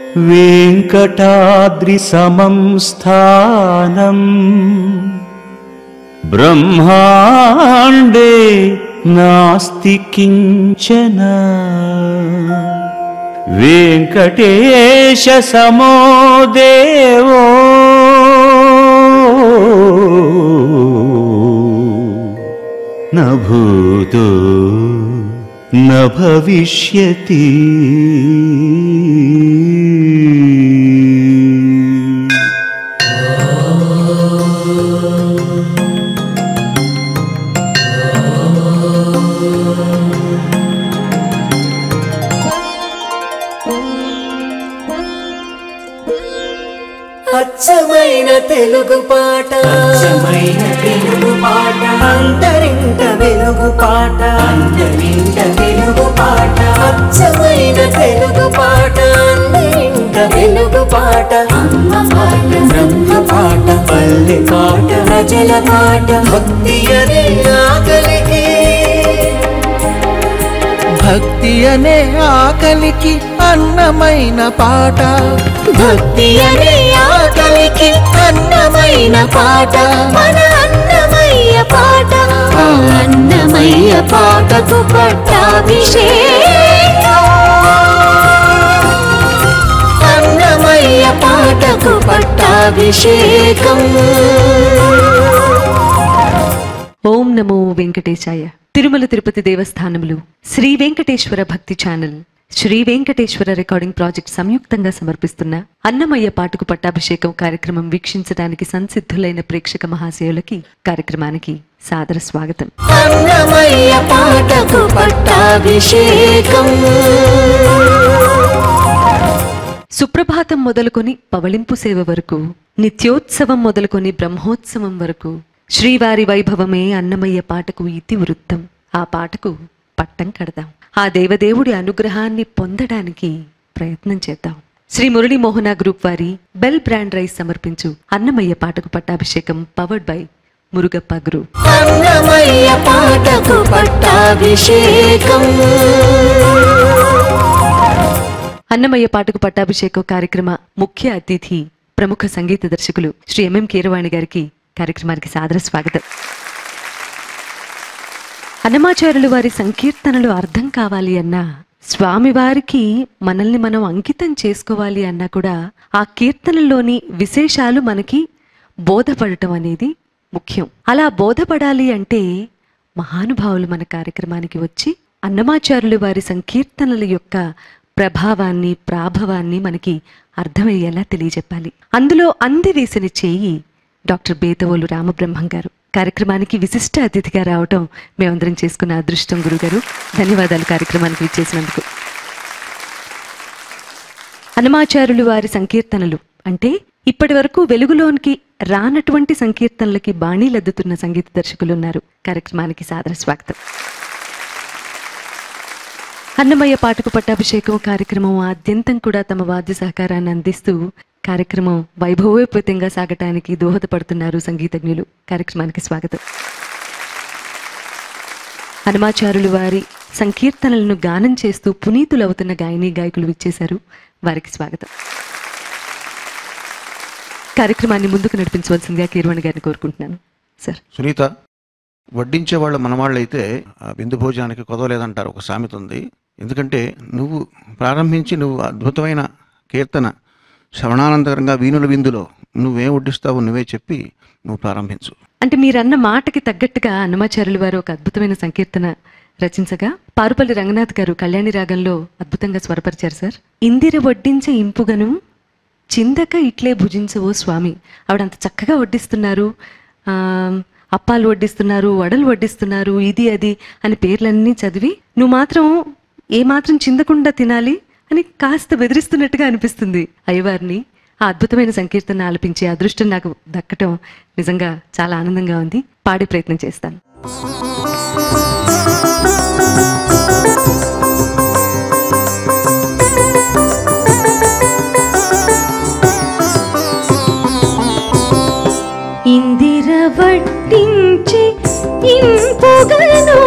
वेङ्कटाद्रिसमं स्थानम् ब्रह्माण्डे नास्ति किञ्चन वेङ्कटेशसमो देवो न भूतो न भविष्यति అచ్చమైన తెలుగు పాట అచ్చమైన తెలుగు పాట అంతరింట వెలుగు పాట అందరింట తెలుగు పాట అచ్చమైన తెలుగు పాట అందరింట వెలుగు పాట అమ్మ పాట బ్రహ్మ పాట పల్లె పాట ప్రజల పాట భక్తి అనే ఆకలికి భక్తి అనే ఆకలికి అన్నమైన పాట భక్తి అనే ఆకలికి అన్నమైన పాట మన అన్నమయ్య పాట ఆ అన్నమయ్య పాటకు పట్టాభిషేకం అన్నమయ్య పాటకు పట్టాభిషేకం ఓం నమో వెంకటేశాయ తిరుమల తిరుపతి దేవస్థానములు శ్రీ వెంకటేశ్వర భక్తి channel Sri Venkateswara recording project సంయుక్తంగా సమర్పిస్తున్న అన్నమయ్య పాటకు పట్టాభిషేకం కార్యక్రమం వీక్షించడానికి సంసిద్ధులైన ప్రేక్షక మహాశయులకి కార్యక్రమానికి సాదర స్వాగతం అన్నమయ్య పాటకు పట్టాభిషేకం సుప్రభాతం మొదలుకొని పవళింపు సేవ వరకు నిత్యోత్సవం మొదలుకొని బ్రహ్మోత్సవం వరకు శ్రీవారి వైభవమే అన్నమయ్య పాటకు ఇతివృత్తం ఆ పాటకు పట్టం కడదాం ఆ దేవదేవుడి అనుగ్రహాన్ని పొందడానికి ప్రయత్నం చేద్దాం శ్రీ మురళీ మోహన గ్రూప్ వారి బెల్ బ్రాండ్ రైస్ సమర్పించు అన్నమయ్య పాటకు పట్టాభిషేకం powered by Murugappa group Annamayya పాటకు పట్టాభిషేకం అన్నమయ్య పాటకు పట్టాభిషేకం కార్యక్రమ ముఖ్య అతిథి ప్రముఖ సంగీత దర్శకులు శ్రీ ఎంఎం కీరవాణి గారికి కార్యక్రమానికి సాదర స్వాగతం అన్నమాచార్యులు వారి సంకీర్తనలు అర్థం కావాలి అన్నా స్వామివారికి మనల్ని మనం అంకితం చేసుకోవాలి అన్నా కూడా ఆ కీర్తనల్లోని విశేషాలు మనకి బోధపడటం అనేది ముఖ్యం అలా బోధపడాలి అంటే మహానుభావులు మన కార్యక్రమానికి వచ్చి అన్నమాచార్యులు వారి సంకీర్తనల యొక్క ప్రభావాన్ని ప్రాభవాన్ని మనకి అర్థమయ్యేలా తెలియజెప్పాలి అందులో అంది వేసిన చేయి డాక్టర్ బేతవోలు రామబ్రహ్మం గారు కార్యక్రమానికి విశిష్ట అతిథిగా రావటం మేమందరం చేసుకున్న అదృష్టం గురుగారు ధన్యవాదాలు కార్యక్రమానికి విచ్చేసినందుకు హనుమాచార్యులు వారి సంకీర్తనలు అంటే ఇప్పటి వరకు వెలుగులోనికి రానటువంటి సంకీర్తనలకి బాణీలద్దుతున్న సంగీత దర్శకులు ఉన్నారు కార్యక్రమానికి సాదర స్వాగతం అన్నమయ్య పాటకు పట్టాభిషేకం కార్యక్రమం ఆద్యంతం కూడా తమ వాద్య సహకారాన్ని అందిస్తూ కార్యక్రమం వైభవోపేతంగా సాగటానికి దోహదపడుతున్నారు సంగీతజ్ఞులు కార్యక్రమానికి స్వాగతం హనుమాచారులు వారి సంకీర్తనలను గానం చేస్తూ పునీతులవుతున్న గాయని గాయకులు విచ్చేశారు వారికి స్వాగతం కార్యక్రమాన్ని ముందుకు నడిపించవలసిందిగా కీరవాణి గారిని కోరుకుంటున్నాను సార్ సునీత వడ్డించే వాళ్ళు మనవాళ్ళైతే ఆ విందు భోజనానికి కొదవలేదంటారు ఒక సామెత ఉంది ఎందుకంటే నువ్వు ప్రారంభించి నువ్వు అద్భుతమైన కీర్తన శ్రవణానందకరంగా వీణుల విందులో నువ్వేం వడ్డిస్తావో నువ్వే చెప్పి నువ్వు ప్రారంభించు అంటే మీరన్న మాటకి తగ్గట్టుగా అన్నమాచార్యులు వారు ఒక అద్భుతమైన సంకీర్తన రచించగా పారుపల్లి రంగనాథ్ గారు కళ్యాణి రాగంలో అద్భుతంగా స్వరపరిచారు సార్ ఇందిర వడ్డించే ఇంపుగను చిందక ఇట్లే భుజించవో స్వామి ఆవిడ అంత చక్కగా వడ్డిస్తున్నారు ఆ, అప్పాలు వడ్డిస్తున్నారు వడలు వడ్డిస్తున్నారు ఇది అది అని పేర్లన్నీ చదివి నువ్వు మాత్రం ఏ మాత్రం చిందకుండా తినాలి అని కాస్త బెదిరిస్తున్నట్టుగా అనిపిస్తుంది అయ్యవారిని ఆ అద్భుతమైన సంకీర్తన ఆలపించే అదృష్టం నాకు దక్కటం నిజంగా చాలా ఆనందంగా ఉంది పాడే ప్రయత్నం చేస్తాను ఇందిర వడ్డించి ఇంపుగను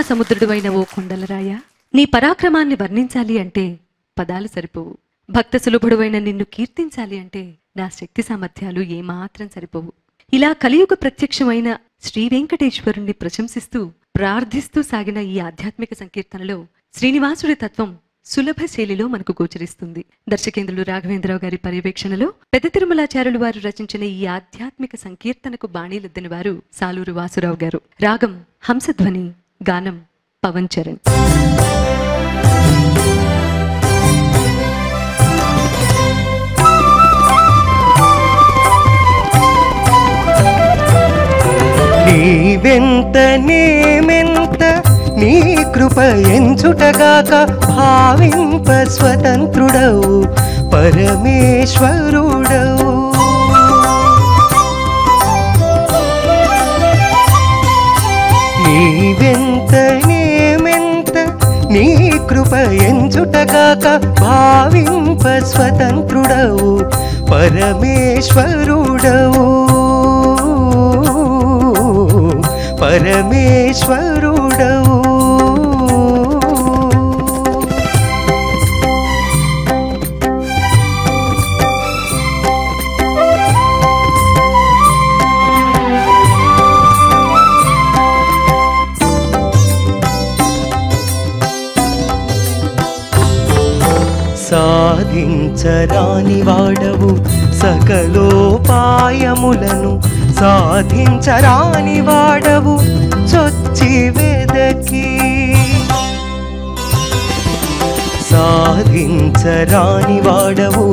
సముద్రుడువైన ఓ కొండలరాయ నీ పరాక్రమాన్ని వర్ణించాలి అంటే పదాలు సరిపోవు భక్త సులభుడువైన నిన్ను కీర్తించాలి అంటే నా శక్తి సామర్థ్యాలు ఏమాత్రం సరిపోవు ఇలా కలియుగ ప్రత్యక్షమైన శ్రీ వెంకటేశ్వరుణ్ణి ప్రశంసిస్తూ ప్రార్థిస్తూ సాగిన ఈ ఆధ్యాత్మిక సంకీర్తనలో శ్రీనివాసుడి తత్వం సులభ శైలిలో మనకు గోచరిస్తుంది దర్శకేంద్రులు రాఘవేంద్రరావు గారి పర్యవేక్షణలో పెద్ద తిరుమలాచార్యులు వారు రచించిన ఈ ఆధ్యాత్మిక సంకీర్తనకు బాణీలద్దని వారు సాలూరు వాసురావు గారు రాగం హంసధ్వని గానం పవన్ చరణ్ నీవెంత నేమెంత నీ కృప ఎంచుటగాక భావింప స్వతంత్రుడవు పరమేశ్వరుడవు నీవెంత నేమెంత నీ కృప ఎంచుటగాక భావింప స్వతంత్రుడవు పరమేశ్వరుడవు పరమేశ్వరుడవు సాధించరాని వాడవు సకలోపాయములను సాధించరాని వాడవు చొచ్చి వెదకి సాధించరాని వాడవు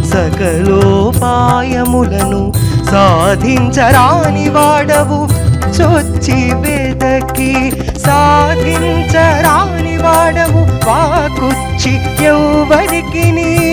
సకలోపాయములను సాధించరాని వాడవు చొచ్చి వెదకి సాధించరాని వాడవు వాకుచ్చి ఎవ్వరికి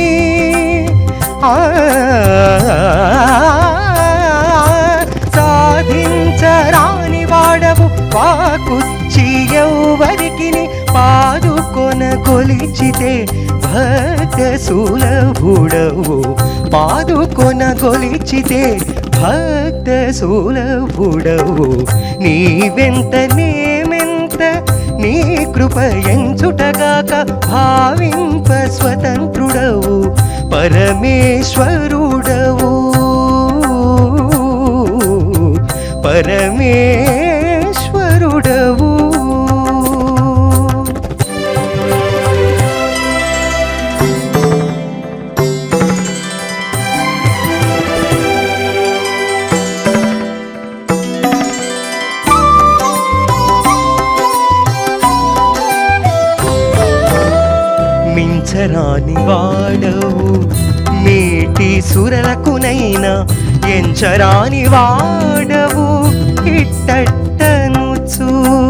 సాధించరాని వాడవు వాకుచ్చి ఎవ్వరికి పాదుకొన కొలిచితే భక్త సులభుడవు పాదుకొన కొలిచితే భక్త సులభుడవు నీవెంత నేమెంత నీ కృప ఎంచుటగాక భావింప స్వతంత్రుడవు పరమేశ్వరుడవు పరమేశ్వరుడవు మించరాని వాడవు మేటి సురలకునైనా ఎంచరాని వాడవు ఇట్టట్టనుచు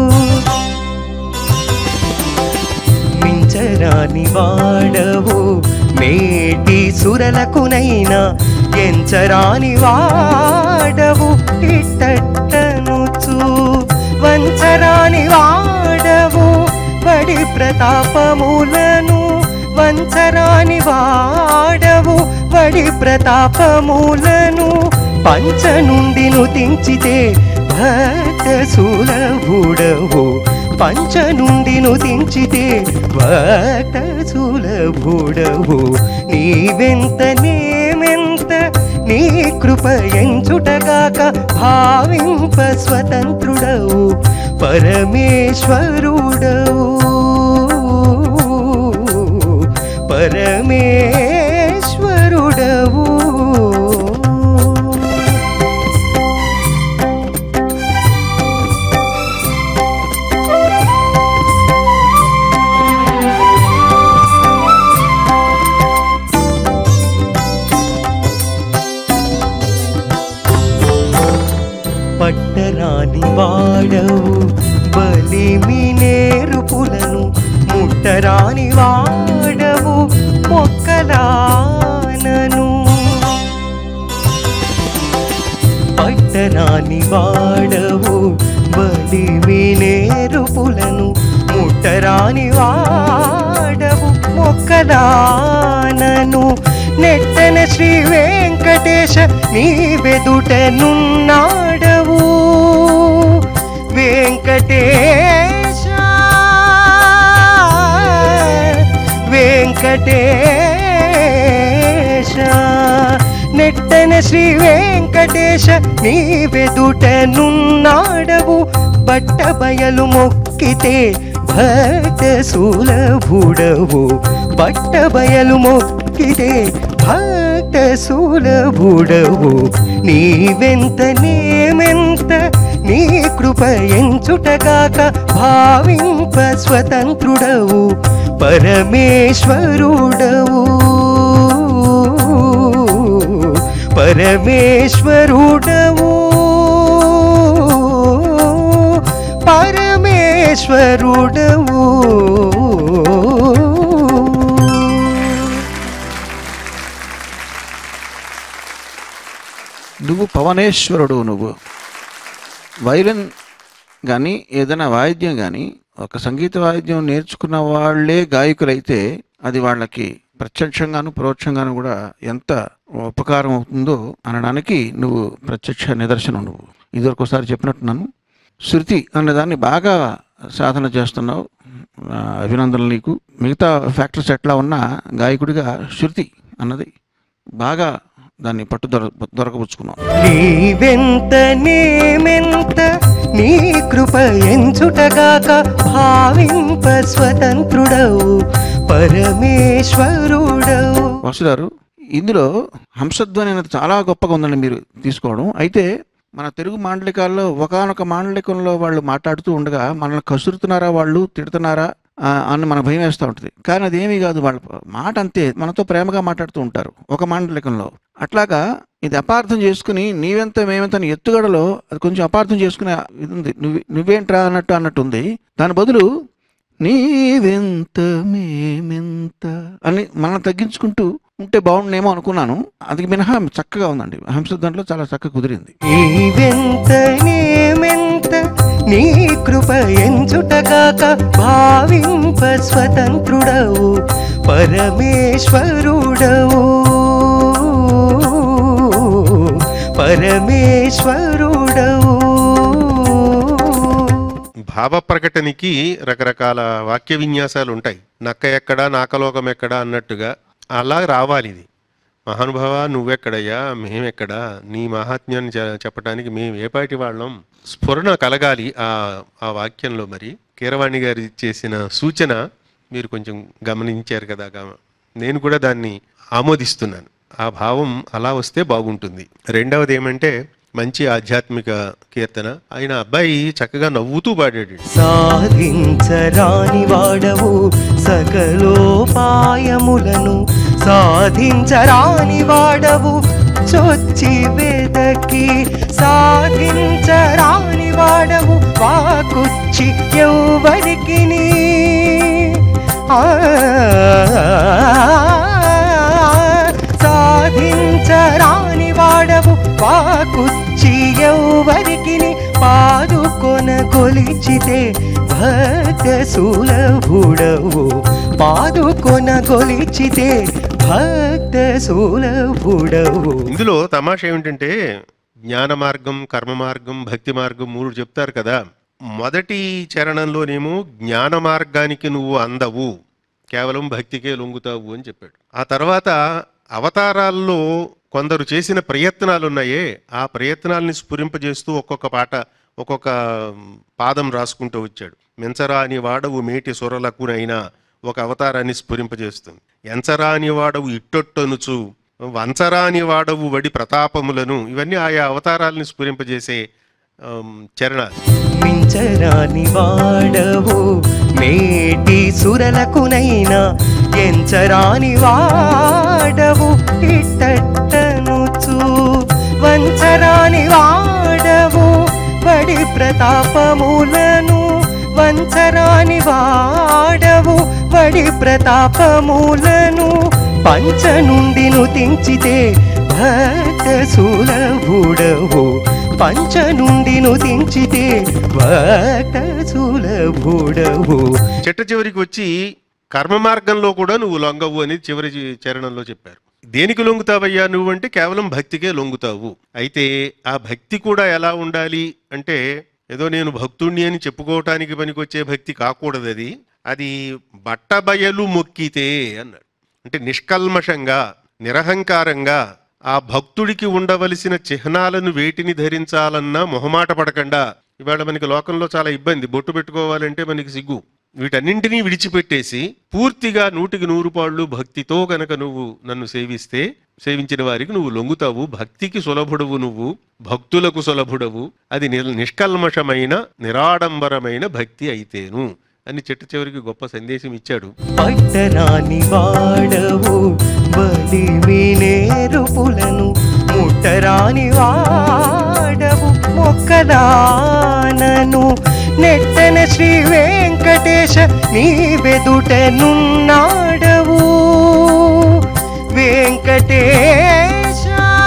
మించరాని వాడవు మేటి సురలకునైనా ఎంచరాని వాడవు ఇట్టట్టనుచు వంచరాని వాడవు బడి ప్రతాపములను వంచరాని వాడవు వడి ప్రతాపములను పంచ నుండి నుతించితే భక్త సులభుడవు పంచ నుండి నుతించితే భక్త సులభుడవు నీవెంత నేమెంత నీ కృప ఎంచుటగాక భావింప స్వతంత్రుడవు పరమేశ్వరుడవు పరమేశ్వరుడవు పట్టరాని వాడవు బలిమి నేరుపులను ముట్టరాని వాడవు మొక్కలానను పట్టరాని వాడవు బలిమి నేరుపులను ముట్టరాని వాడవు మొక్కలానను నెట్టన శ్రీ వెంకటేశ నీ వెదుటనున్నాడవు వెంకటేశ నెట్టన శ్రీ వెంకటేశ నీవెదుటనున్నాడవు బట్ట బయలు మొక్కితే భక్త సులభుడవు బట్ట బయలు మొక్కితే భక్త సులభుడవు నీవెంత నేమెంత నీ కృప ఎంచుటగాక భావింప స్వతంత్రుడవు పరమేశ్వరుడవు పరమేశ్వరుడవు పరమేశ్వరుడవు నువ్వు పవనేశ్వరుడు నువ్వు వైలిన్ కానీ ఏదైనా వాయిద్యం కానీ ఒక సంగీత వాయిద్యం నేర్చుకున్న వాళ్ళే గాయకులైతే అది వాళ్ళకి ప్రత్యక్షంగాను పరోక్షంగాను కూడా ఎంత ఉపకారం అవుతుందో అనడానికి నువ్వు ప్రత్యక్ష నిదర్శనం నువ్వు ఇదివరకు ఒకసారి చెప్పినట్టున్నాను శృతి అన్నదాన్ని బాగా సాధన చేస్తున్నావు ఆ, అభినందనలు నీకు మిగతా ఫ్యాక్టర్స్ ఎట్లా ఉన్నా గాయకుడిగా శృతి అన్నది బాగా దాన్ని పట్టు దొర దొరకపుచ్చుకున్నావు నీవెంత నేమెంత నీ కృప ఎంచుటగాక భావింప స్వతంత్రుడవు పరమేశ్వరుడవు వసుగారు ఇందులో హంసధ్వని అనేది చాలా గొప్పగా ఉందండి మీరు తీసుకోవడం అయితే మన తెలుగు మాండలికాల్లో ఒకానొక మాండలికంలో వాళ్ళు మాట్లాడుతూ ఉండగా మనల్ని కసురుతున్నారా వాళ్ళు తిడుతున్నారా ఆ, అని మన భయం వేస్తూ ఉంటుంది కానీ అది ఏమీ కాదు వాళ్ళ మాట అంతే మనతో ప్రేమగా మాట్లాడుతూ ఉంటారు ఒక మాండలికంలో అట్లాగా ఇది అపార్థం చేసుకుని నీవెంత మేమెంత అని ఎత్తుగడలో అది కొంచెం అపార్థం చేసుకునే ఇది ఉంది నువ్వు నువ్వేంట్రా అన్నట్టు అన్నట్టు ఉంది దాని బదులు నీవెంత మేమెంత అని మనం తగ్గించుకుంటూ ఉంటే బాగుండేమో అనుకున్నాను అది మినహా చక్కగా ఉందండి హంసధ్వనిలో చాలా చక్కగా కుదిరింది నీవెంత నేమెంత నీ కృప ఎంచుటగాక భావింప స్వతంత్రుడవు పరమేశ్వరుడవు పరమేశ్వరుడవు భావ ప్రకటనకి రకరకాల వాక్య విన్యాసాలు ఉంటాయి నక్క ఎక్కడా నాకలోకం ఎక్కడా అన్నట్టుగా అలా రావాలి ఇది మహానుభావ నువ్వెక్కడయ్యా మేమెక్కడా నీ మహాత్మ్యాన్ని చె- చెప్పడానికి మేము ఏపాటి వాళ్ళం స్ఫురణ కలగాలి ఆ ఆ వాక్యంలో మరి కీరవాణి గారి చేసిన సూచన మీరు కొంచెం గమనించారు కదా గమ- నేను కూడా దాన్ని ఆమోదిస్తున్నాను ఆ భావం అలా వస్తే బాగుంటుంది రెండవది ఏమంటే మంచి ఆధ్యాత్మిక కీర్తన ఆయన అబ్బాయి చక్కగా నవ్వుతూ పాడాడు సాధించరాని వాడవు సకలోపాయములను సాధించరాని వాడవు చొచ్చి వెదకి సాధించరాని వాడవు వాకుచ్చి ఎవ్వరికి సాధించరాని వాడవు వాకుచ్చి ఎవ్వరికి పాదుకొన కొలిచితే భక్త సులభుడవు పాదుకొన కొలిచితే భక్త సులభుడవు ఇందులో తమాషా ఏమిటంటే జ్ఞాన మార్గం కర్మ మార్గం భక్తి మార్గం మూడు చెప్తారు కదా మొదటి చరణంలోనేమో జ్ఞాన మార్గానికి నువ్వు అందవు కేవలం భక్తికే లొంగుతావు అని చెప్పాడు ఆ తర్వాత అవతారాల్లో కొందరు చేసిన ప్రయత్నాలు ఉన్నాయే ఆ ప్రయత్నాల్ని స్ఫురింపజేస్తూ ఒక్కొక్క పాట ఒక్కొక్క పాదం రాసుకుంటూ వచ్చాడు మెంచరాని వాడవు మేటి సొరలకునైనా ఒక అవతారాన్ని స్ఫురింపజేస్తుంది ఎంచరాని వాడవు ఇట్టొట్టనుచు వంచరాని వాడవు వడి ప్రతాపములను ఇవన్నీ ఆయా అవతారాలని స్ఫురింపజేసే ఆమ్, చరణాలు మించరాని వాడవు మేటి సురలకునైనా ఎంచరాని వాడవు ఇట్టనుచు వంచరాని వాడవు బడి ప్రతాపములను వంచరాని వాడవు బడి ప్రతాపములను పంచ నుండి నుతించితే భక్త సులభుడవు పంచ నుండి నుతించితే భక్త సులభుడవు చిట్ట చివరికి వచ్చి కర్మ మార్గంలో కూడా నువ్వు లొంగవు అని చివరి చి- చరణంలో చెప్పారు దేనికి లొంగుతావయ్యా నువ్వు అంటే కేవలం భక్తికే లొంగుతావు అయితే ఆ భక్తి కూడా ఎలా ఉండాలి అంటే ఏదో నేను భక్తుణ్ణి అని చెప్పుకోవటానికి పనికొచ్చే భక్తి కాకూడదు అది అది బట్టబయలు మొక్కితే అన్నాడు అంటే నిష్కల్మషంగా నిరహంకారంగా ఆ భక్తుడికి ఉండవలసిన చిహ్నాలను వేటిని ధరించాలన్నా మొహమాట పడకుండా ఇవాళ మనకి లోకంలో చాలా ఇబ్బంది బొట్టు పెట్టుకోవాలంటే మనకి సిగ్గు వీటన్నింటినీ విడిచిపెట్టేసి పూర్తిగా నూటికి నూరు పాళ్ళు భక్తితో గనక నువ్వు నన్ను సేవిస్తే సేవించిన వారికి నువ్వు లొంగుతావు భక్తికి సులభుడవు నువ్వు భక్తులకు సులభుడవు అది ని- నిష్కల్మషమైన నిరాడంబరమైన భక్తి అయితేను అని చిట్ట చివరికి గొప్ప సందేశం ఇచ్చాడు పట్టరాని వాడవు బలిమి నేరుపులను ముట్టరాని వాడవు మొక్కదానను నెట్టన శ్రీ వెంకటేశ నీ వెదుటనున్నాడవు వెంకటేశ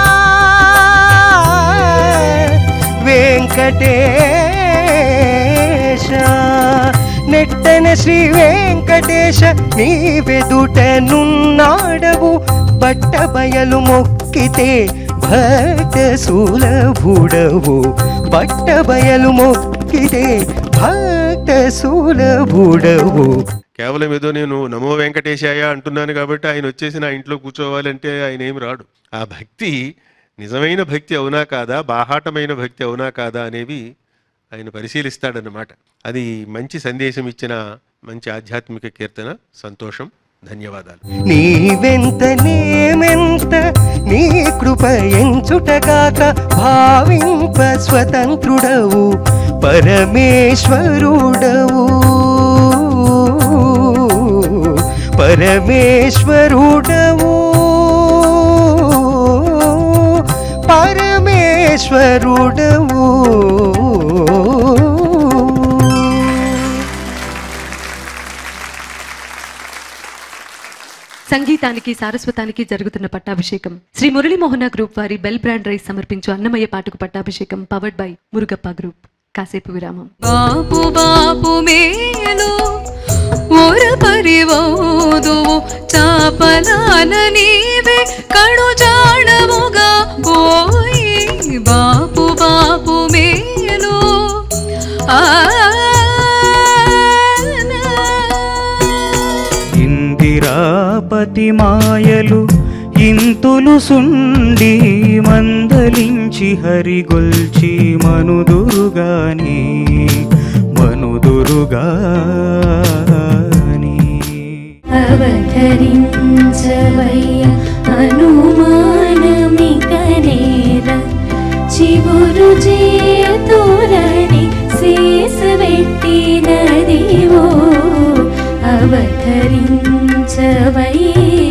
వెంకటేశ నెట్టన శ్రీ వెంకటేశ నీ వెదుటనున్నాడవు బట్ట బయలు మొక్కితే భక్త సులభుడవు బట్ట బయలు మొక్కితే భక్త సులభుడవు కేవలం ఏదో నేను నమో వెంకటేశాయ అంటున్నాను కాబట్టి ఆయన వచ్చేసి నా ఇంట్లో కూర్చోవాలంటే ఆయన ఏం రాడు ఆ భక్తి నిజమైన భక్తి అవునా కాదా బాహాటమైన భక్తి అవునా కాదా అనేవి ఆయన పరిశీలిస్తాడన్నమాట అది మంచి సందేశం ఇచ్చిన మంచి ఆధ్యాత్మిక కీర్తన సంతోషం ధన్యవాదాలు నీ వెంత నేమెంత నీ కృప ఎంచుటగాక భావింప స్వతంత్రుడవు పరమేశ్వరుడవు పరమేశ్వరుడవు పరమేశ్వరుడవు సంగీతానికి సారస్వతానికి జరుగుతున్న పట్టాభిషేకం శ్రీ మురళీమోహన గ్రూప్ వారి బెల్ బ్రాండ్ రైస్ సమర్పించు అన్నమయ్య పాటకు పట్టాభిషేకం పవర్డ్ బై మురుగప్ప గ్రూప్ కాసేపు విరామం బాపు బాపు మేలు ఓర పరివోదువు చాపలాన నీవే కడు జాడముగా పోయి బాపు బాపు మేలు ఆ ఇందిరాపతి మాయలు ఇంతులు సుండి మందలించి హరిగొల్చి మనుదురుగాని మనుదురుగాని అవతరించవయ్య అనుమానమిక నేర చిగురు చేతోరని శేష అవతరించవయ్య